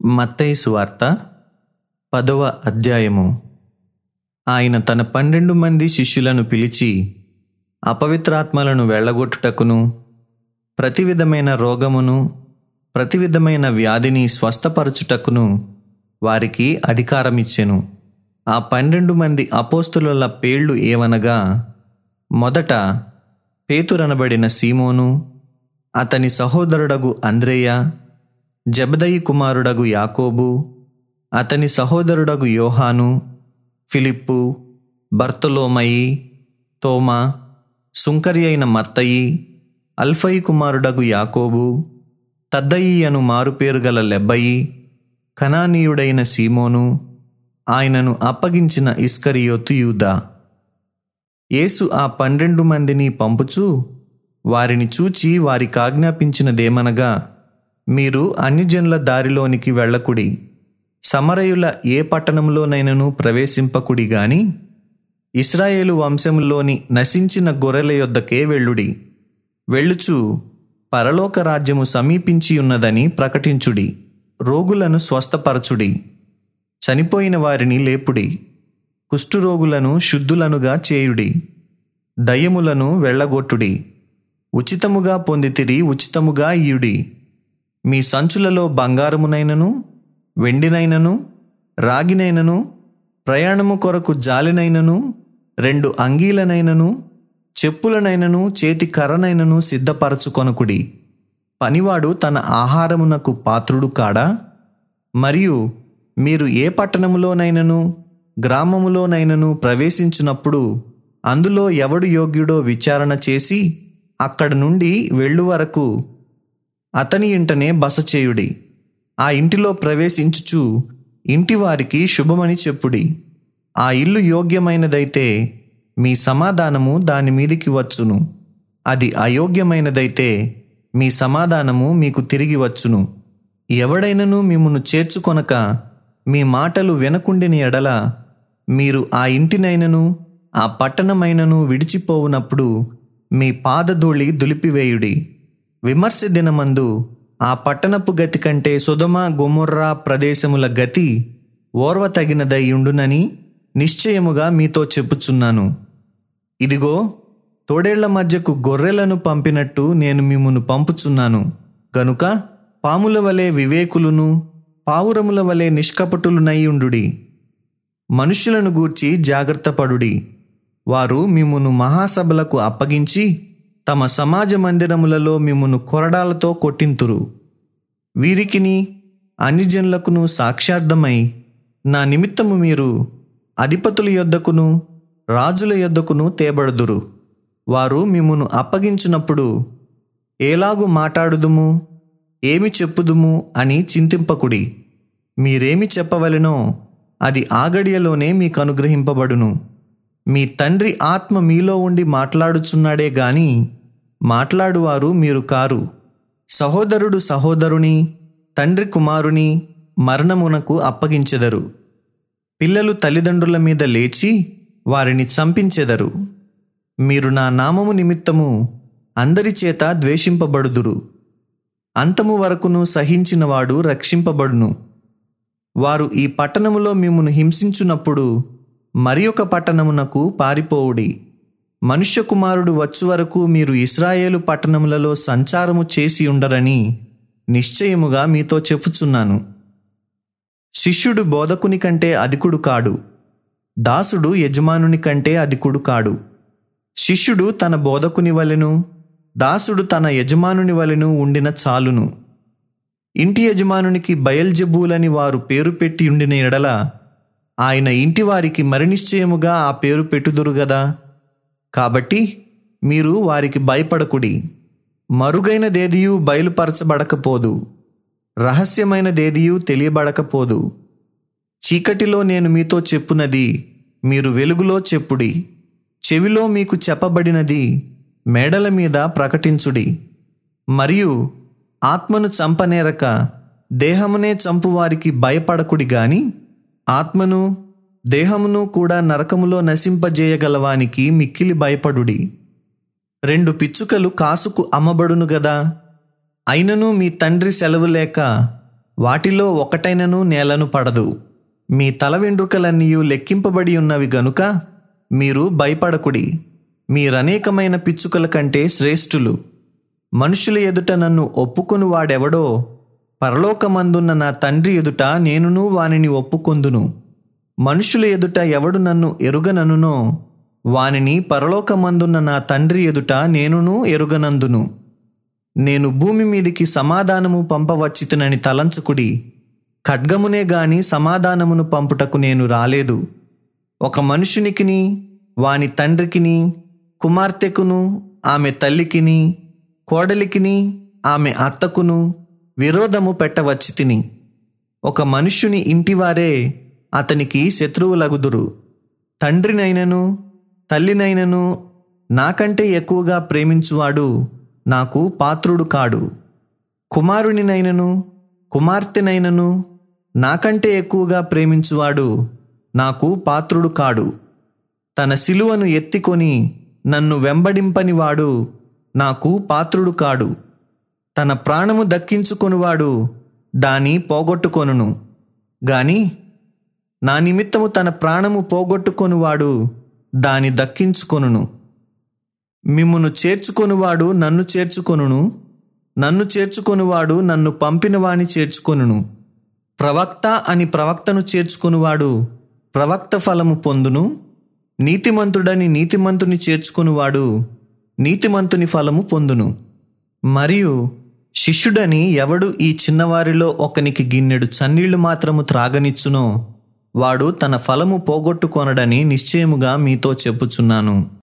మత్తయి సువార్త పదవ అధ్యాయము ఆయన తన పన్నెండు మంది శిష్యులను పిలిచి అపవిత్రాత్మలను వెళ్ళగొట్టుటకును ప్రతి విధమైన రోగమును ప్రతి విధమైన వ్యాధిని స్వస్థపరచుటకును వారికి అధికారమిచ్చెను ఆ పన్నెండు మంది అపోస్తుల పేర్లు ఏవనగా మొదట పేతురనబడిన సీమోను అతని సహోదరుడగు అంద్రేయ జబదయి కుమారుడగు యాకోబు అతని సహోదరుడగు యోహాను ఫిలిప్పు బర్తలోమయి తోమా సుంకరి అయిన మత్తయి అల్ఫయి కుమారుడగు యాకోబు తద్దయి అను మారుపేరు గల లెబ్బయి కనానీయుడైన సీమోను ఆయనను అప్పగించిన ఇస్కరియోతు యూదా యేసు ఆ పన్నెండు మందిని పంపుచూ వారిని చూచి వారికి ఆజ్ఞాపించినదేమనగా మీరు అన్యజనుల దారిలోనికి వెళ్ళకుడి సమరయుల ఏ పట్టణంలోనైనను ప్రవేశింపకుడి గాని ఇస్రాయేలు వంశంలోని నశించిన గొర్రెల యొద్దకే వెళ్ళుడి వెళ్ళుచు పరలోక రాజ్యము సమీపించి ఉన్నదని ప్రకటించుడి రోగులను స్వస్థపరచుడి చనిపోయిన వారిని లేపుడి కుష్ఠురోగులను శుద్ధులనుగా చేయుడి దయ్యములను వెళ్ళగొట్టుడి ఉచితముగా పొందితిరి ఉచితముగా ఇయుడి మీ సంచులలో బంగారమునైనను వెండినైనను రాగినైనను ప్రయాణము కొరకు జాలినైనను రెండు అంగీలనైనను చెప్పులనైనను చేతి కర్రనైనను సిద్ధపరచుకొనకుడి పనివాడు తన ఆహారమునకు పాత్రుడు కాడా మరియు మీరు ఏ పట్టణములోనైనను గ్రామములోనైనను ప్రవేశించినప్పుడు అందులో ఎవడు యోగ్యుడో విచారణ చేసి అక్కడ నుండి వెళ్ళు వరకు అతని ఇంటనే బస చేయుడి ఆ ఇంటిలో ప్రవేశించుచు ఇంటి వారికి శుభమని చెప్పుడి ఆ ఇల్లు యోగ్యమైనదైతే మీ సమాధానము దాని మీదికి వచ్చును అది అయోగ్యమైనదైతే మీ సమాధానము మీకు తిరిగి వచ్చును ఎవడైనను మిమ్మను చేర్చుకొనక మీ మాటలు వినకుండిన ఎడల మీరు ఆ ఇంటినైనను ఆ పట్టణమైనను విడిచిపోవునప్పుడు మీ పాదధూళి దులిపివేయుడి విమర్శ దినమందు ఆ పట్టణపు గతి కంటే సుధమ గొమొర్రా ప్రదేశముల గతి ఓర్వ తగినదై ఉండునని నిశ్చయముగా మీతో చెప్పుచున్నాను ఇదిగో తోడేళ్ల మధ్యకు గొర్రెలను పంపినట్టు నేను మిమ్మును పంపుచున్నాను గనుక పాముల వలె వివేకులును పావురముల వలె నిష్కపటులునై ఉండుడి మనుషులను గూర్చి జాగ్రత్తపడుడి వారు మిమ్మును మహాసభలకు అప్పగించి తమ సమాజ మందిరములలో మిమ్మును కొరడాలతో కొట్టింతురు వీరికిని అన్యజనులకును సాక్షార్థమై నా నిమిత్తము మీరు అధిపతుల యొద్దకును రాజుల యొద్దకును తేబడుదురు వారు మిమ్మును అప్పగించినప్పుడు ఏలాగు మాట్లాడుదుము ఏమి చెప్పుదుము అని చింతింపకుడి మీరేమి చెప్పవలెనో అది ఆగడియలోనే మీకు అనుగ్రహింపబడును మీ తండ్రి ఆత్మ మీలో ఉండి మాట్లాడుచున్నాడే గాని మాట్లాడువారు మీరు కారు సహోదరుడు సహోదరుని తండ్రి కుమారుని మరణమునకు అప్పగించెదరు పిల్లలు తల్లిదండ్రుల మీద లేచి వారిని చంపించెదరు మీరు నా నామము నిమిత్తము అందరి చేత ద్వేషింపబడుదురు అంతము వరకును సహించినవాడు రక్షింపబడును వారు ఈ పట్టణములో మిమ్మును హింసించున్నప్పుడు మరి ఒక పట్టణమునకు పారిపోవుడి మనుష్య కుమారుడు వచ్చు వరకు మీరు ఇస్రాయేలు పట్టణములలో సంచారము చేసి ఉండరని నిశ్చయముగా మీతో చెప్పుచున్నాను శిష్యుడు బోధకుని కంటే అధికుడు కాడు దాసుడు యజమానుని కంటే అధికుడు కాడు శిష్యుడు తన బోధకుని వలెను దాసుడు తన యజమానుని వలెను ఉండిన చాలును ఇంటి యజమానునికి బయల్జబూలని వారు పేరు పెట్టి ఉండిన ఎడల ఆయన ఇంటి వారికి మరి నిశ్చయముగా ఆ పేరు పెట్టుదురు గదా కాబట్టి మీరు వారికి భయపడకుడి మరుగైనదేదియు బయలుపరచబడకపోదు రహస్యమైనదేదియు తెలియబడకపోదు చీకటిలో నేను మీతో చెప్పునది మీరు వెలుగులో చెప్పుడి చెవిలో మీకు చెప్పబడినది మేడల మీద ప్రకటించుడి మరియు ఆత్మను చంపనేరక దేహమునే చంపువారికి భయపడకుడి గాని ఆత్మను దేహమును కూడా నరకములో నశింపజేయగలవానికి మిక్కిలి భయపడుడి రెండు పిచ్చుకలు కాసుకు అమ్మబడును గదా అయినను మీ తండ్రి సెలవు లేక వాటిలో ఒకటైనను నేలను పడదు మీ తల వెండ్రుకలన్నీ లెక్కింపబడి ఉన్నవి గనుక మీరు భయపడకుడి మీరనేకమైన పిచ్చుకల కంటే శ్రేష్ఠులు మనుషుల ఎదుట నన్ను ఒప్పుకొని వాడెవడో పరలోకమందున్న నా తండ్రి ఎదుట నేనును వానిని ఒప్పుకొందును మనుషుల ఎదుట ఎవడు నన్ను ఎరుగననునో వానిని పరలోకమందున్న నా తండ్రి ఎదుట నేనును ఎరుగనందును నేను భూమి మీదికి సమాధానము పంపవచ్చితునని తలంచుకుడి ఖడ్గమునే గాని సమాధానమును పంపుటకు నేను రాలేదు ఒక మనుషునికిని వాని తండ్రికిని కుమార్తెకును ఆమె తల్లికిని కోడలికిని ఆమె అత్తకును విరోధము పెట్టవచ్చి తిని ఒక మనుష్యుని ఇంటివారే అతనికి శత్రువులగుదురు తండ్రినైనను తల్లినైనను నాకంటే ఎక్కువగా ప్రేమించువాడు నాకు పాత్రుడు కాడు కుమారునినైనను కుమార్తెనైనను నాకంటే ఎక్కువగా ప్రేమించువాడు నాకు పాత్రుడు కాడు తన శిలువను ఎత్తికొని నన్ను వెంబడింపని వాడు నాకు పాత్రుడు కాడు తన ప్రాణము దక్కించుకొనువాడు దాని పోగొట్టుకొనును గాని నా నిమిత్తము తన ప్రాణము పోగొట్టుకొనువాడు దాని దక్కించుకొనును మిమ్మును చేర్చుకొనువాడు నన్ను చేర్చుకొనును నన్ను చేర్చుకొనువాడు నన్ను పంపిన వాని చేర్చుకొనును ప్రవక్త అని ప్రవక్తను చేర్చుకొనువాడు ప్రవక్త ఫలము పొందును నీతిమంతుడని నీతిమంతుని చేర్చుకొనువాడు నీతిమంతుని ఫలము పొందును మరియు శిష్యుడని ఎవడు ఈ చిన్నవారిలో ఒకనికి గిన్నెడు చన్నీళ్లు మాత్రము త్రాగనిచ్చునో వాడు తన ఫలము పోగొట్టుకొనడని నిశ్చయముగా మీతో చెప్పుచున్నాను